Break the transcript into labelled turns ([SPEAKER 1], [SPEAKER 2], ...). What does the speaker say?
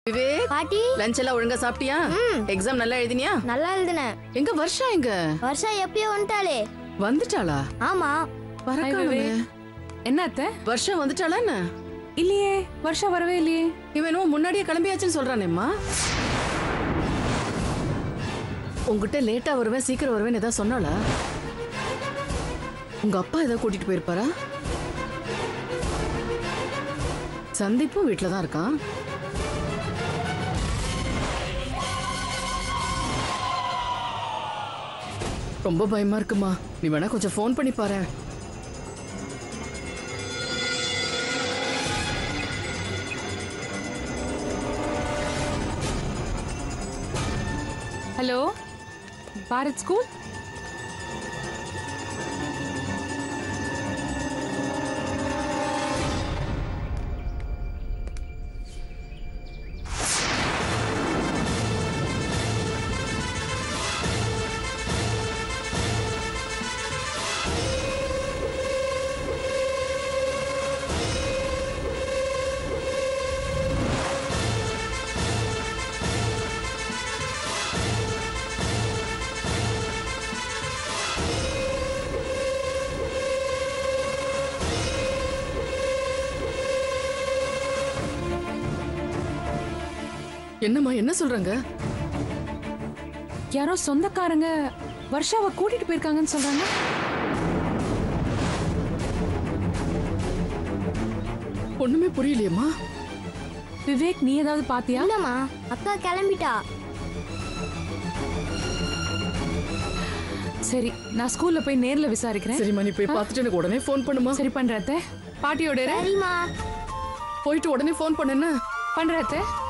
[SPEAKER 1] விவேக்
[SPEAKER 2] பாட்டி
[SPEAKER 1] லஞ்ச் எல்லாம் ஒழுங்கா சாப்பிட்டியா
[SPEAKER 2] ம்.
[SPEAKER 1] எக்ஸாம் நல்லா எழுதினியா
[SPEAKER 2] நல்லா எழுதுனேன்
[SPEAKER 1] எங்க வருஷா எங்க
[SPEAKER 2] வருஷம் எப்பயோ வந்துட்டாளே
[SPEAKER 1] வந்துட்டாளா
[SPEAKER 2] ஆமா
[SPEAKER 1] பரக்காலுமே
[SPEAKER 3] என்ன அத்தை
[SPEAKER 1] வருஷா வந்துட்டாளா என்ன
[SPEAKER 3] இல்லையே வருஷம் வரவே இல்லையே
[SPEAKER 1] இவன் என்னமோ முன்னாடியே கிளம்பியாச்சுன்னு சொல்றானேம்மா உங்ககிட்ட லேட்டா வருவேன் சீக்கிரம் வருவேன் ஏதாவது சொன்னாளா உங்க அப்பா ஏதாவது கூட்டிட்டு போயிருப்பாரா சந்தீப்பும் வீட்டுல தான் இருக்கான் ரொம்ப பயமா இருக்குமா நீ வேணா கொஞ்சம் ஃபோன் பண்ணி பாரு
[SPEAKER 3] ஹலோ பாரத் ஸ்கூல்
[SPEAKER 1] என்னம்மா என்ன சொல்றாங்க
[SPEAKER 3] யாரோ சொந்தக்காரங்க வருஷாவை கூட்டிட்டு போயிருக்காங்கன்னு சொல்றாங்க
[SPEAKER 1] ஒண்ணுமே புரியலையேம்மா
[SPEAKER 3] விவேக் நீ ஏதாவது பாத்தியா
[SPEAKER 2] இல்லம்மா அக்கா கிளம்பிட்டா
[SPEAKER 3] சரி நான் ஸ்கூல்ல போய் நேர்ல விசாரிக்கிறேன்
[SPEAKER 1] சரிம்மா நீ போய் பார்த்துட்டு எனக்கு உடனே ஃபோன் பண்ணுமா
[SPEAKER 3] சரி பண்ற அத்தை பாட்டியோட இரு.
[SPEAKER 2] சரிம்மா
[SPEAKER 1] போயிட்டு உடனே ஃபோன் பண்ணு என்ன
[SPEAKER 3] பண்ற அத்தை